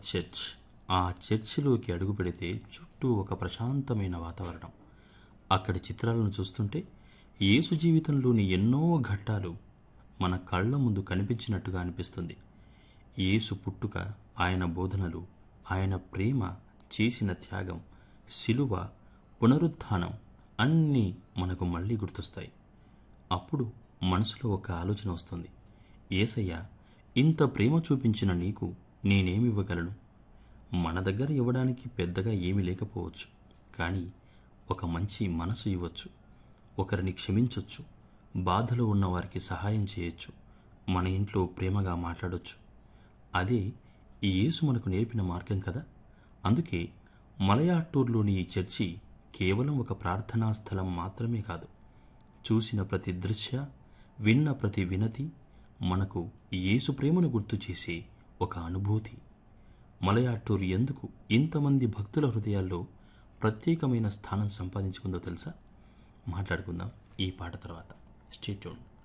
church ఆ చర్చిలోకి అడుగు పెడితే చుట్టూ ఒక ప్రశాంతమైన వాతావరణం అక్కడి చిత్రాలను చూస్తుంటే యేసు జీవితంలోని ఎన్నో ఘట్టాలు మన కళ్ళ ముందు కనిపించినట్టుగా అనిపిస్తుంది యేసు పుట్టుక ఆయన బోధనలు ఆయన ప్రేమ చేసిన త్యాగం శిలువ పునరుత్థానం అన్నీ మనకు మళ్ళీ గుర్తొస్తాయి అప్పుడు మనసులో ఒక ఆలోచన వస్తుంది ఏసయ్య ఇంత ప్రేమ చూపించిన నీకు నేనేమివ్వగలను మన దగ్గర ఇవ్వడానికి పెద్దగా ఏమీ లేకపోవచ్చు కానీ ఒక మంచి మనసు ఇవ్వచ్చు ఒకరిని క్షమించొచ్చు బాధలో ఉన్న వారికి సహాయం చేయొచ్చు మన ఇంట్లో ప్రేమగా మాట్లాడొచ్చు అదే ఈ యేసు మనకు నేర్పిన మార్గం కదా అందుకే మలయాట్టూర్లోని ఈ చర్చి కేవలం ఒక ప్రార్థనా స్థలం మాత్రమే కాదు చూసిన ప్రతి దృశ్య విన్న ప్రతి వినతి మనకు యేసు ప్రేమను గుర్తు చేసే ఒక అనుభూతి మలయాట్టూరు ఎందుకు ఇంతమంది భక్తుల హృదయాల్లో ప్రత్యేకమైన స్థానం సంపాదించుకుందో తెలుసా మాట్లాడుకుందాం ఈ పాట తర్వాత స్టేట్యూన్